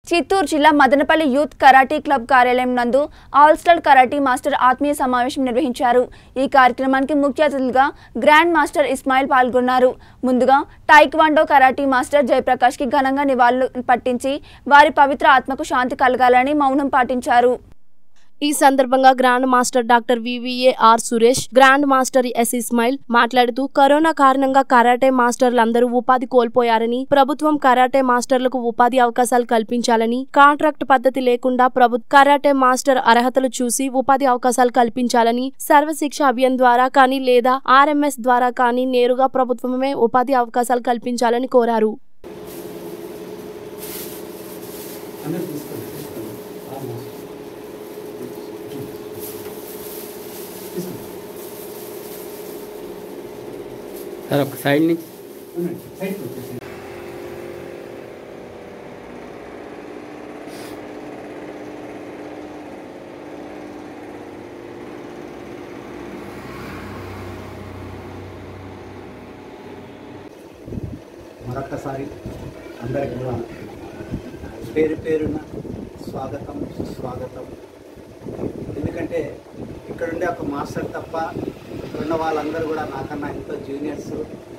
చిత్తూరు జిల్లా Madanapalle youth karate club కార్యాలయం నందు ఆల్ స్టార్ కరాటీ మాస్టర్ ఆత్మీయ సమావేశం నిర్వహించారు ఈ కార్యక్రమానికి ముఖ్య అతిథులుగా గ్రాండ్ మాస్టర్ ఇస్మాయిల్ పాల్గొన్నారు ముందుగా టైక్వాండో కరాటీ మాస్టర్ జయప్రకాష్ కి ఘనంగా నివాళులు పట్టించి వారి పవిత్ర ఆత్మకు శాంతి కలగాలని మౌనం పాటించారు ఈ సందర్భంగా grand master doctor V V A R Suresh grand master S Ismail మాట్లాడుతూ కరోనా కారణంగా కరాటే మాస్టర్లందరూ ఉపాధి కోల్పోయారని ప్రభుత్వం కరాటే మాస్టర్లకు ఉపాధి అవకాశాలు కల్పించాలని కాంట్రాక్ట్ పద్ధతి లేకుండా ప్రభు కరాటే మాస్టర్ అర్హతలు చూసి ఉపాధి అవకాశాలు కల్పించాలని సర్వశిక్ష అభియాన్ ద్వారా కానీ లేదా ఆర్ఎంఎస్ ద్వారా కానీ నేరుగా ప్రభుత్వమే ఉపాధి అవకాశాలు కల్పించాలని కోరారు అందరూ తీసుకోండి తీసుకోండి ఆల్మోస్ట్ తీసుకోండి సార్ ఒక సైడ్ నుంచి ఉండండి సైడ్కి వచ్చేసేయండి మరొక్కసారి అందరికి కూడా పేరు పేరున స్వాగతం సుస్వాగతం ఎందుకంటే ఇక్కడుండే ఒక మాస్టర్ తప్ప ఉన్న వాళ్ళందరూ కూడా నాకన్నా ఎంతో జూనియర్స్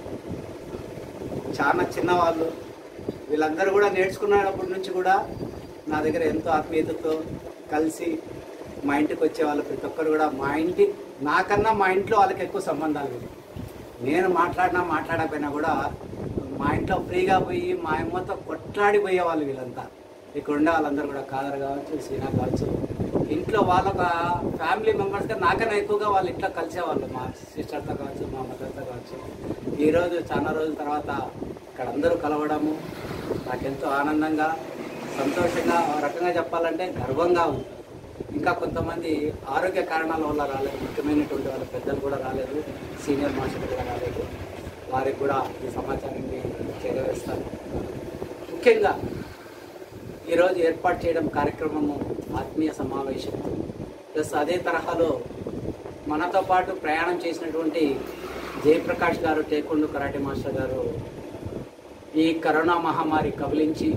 చాలా చిన్నవాళ్ళు వీళ్ళందరూ కూడా నేర్చుకున్నప్పటి నుంచి కూడా నా దగ్గర ఎంతో ఆత్మీయతతో కలిసి మా ఇంటికి వచ్చే వాళ్ళు ప్రతి ఒక్కరు కూడా మా ఇంటి నాకన్నా మా ఇంట్లో వాళ్ళకి ఎక్కువ సంబంధాలు ఉన్నాయి నేను మాట్లాడినా మాట్లాడకపోయినా కూడా మా ఇంట్లో ఫ్రీగా పోయి మా అమ్మతో కొట్లాడిపోయే వాళ్ళు వీళ్ళంతా ఇక్కడ ఉండే వాళ్ళందరూ కూడా కాదర్ కావచ్చు సీనా కావచ్చు ఇంట్లో వాళ్ళొక ఫ్యామిలీ మెంబర్స్గా నాకన్నా ఎక్కువగా వాళ్ళు ఇంట్లో కలిసేవాళ్ళు మా సిస్టర్తో కావచ్చు మా మదర్తో కావచ్చు ఈరోజు చాలా రోజుల తర్వాత ఇక్కడ అందరూ కలవడము నాకెంతో ఆనందంగా సంతోషంగా ఒక రకంగా చెప్పాలంటే గర్వంగా ఉంది ఇంకా కొంతమంది ఆరోగ్య కారణాల వల్ల రాలేదు ముఖ్యమైనటువంటి వాళ్ళ పెద్దలు కూడా రాలేదు సీనియర్ మాస్టర్లు కూడా రాలేదు వారికి కూడా ఈ సమాచారాన్ని చేరవేస్తాను ముఖ్యంగా ఈరోజు ఏర్పాటు చేయడం కార్యక్రమము ఆత్మీయ సమావేశం ప్లస్ అదే తరహాలో మనతో పాటు ప్రయాణం చేసినటువంటి జయప్రకాష్ గారు టేకుండు కరాటే మాస్టర్ గారు ఈ కరోనా మహమ్మారి కబలించి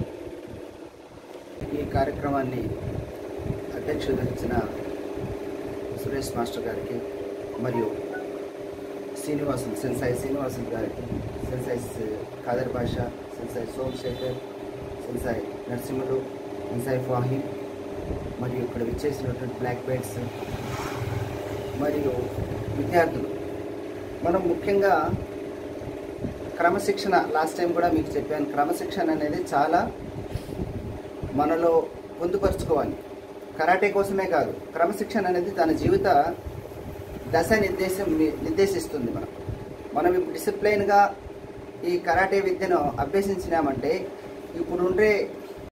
ఈ కార్యక్రమాన్ని అధ్యక్షత వహించిన సురేష్ మాస్టర్ గారికి మరియు శ్రీనివాసులు సెన్సాయి శ్రీనివాసులు గారికి సెన్సాయి కాదర్ భాష సెన్సాయి సోమశేఖర్ సెన్సాయి నరసింహులు సెన్సాయి ఫాహిం మరియు ఇక్కడ విచ్చేసినటువంటి బ్లాక్ బెల్ట్స్ మరియు విద్యార్థులు మనం ముఖ్యంగా క్రమశిక్షణ లాస్ట్ టైం కూడా మీకు చెప్పాను క్రమశిక్షణ అనేది చాలా మనలో పొందుపరుచుకోవాలి కరాటే కోసమే కాదు క్రమశిక్షణ అనేది తన జీవిత దశ నిర్దేశం నిర్దేశిస్తుంది మనం మనం ఇప్పుడు డిసిప్లైన్గా ఈ కరాటే విద్యను అభ్యసించినామంటే ఇప్పుడు ఉండే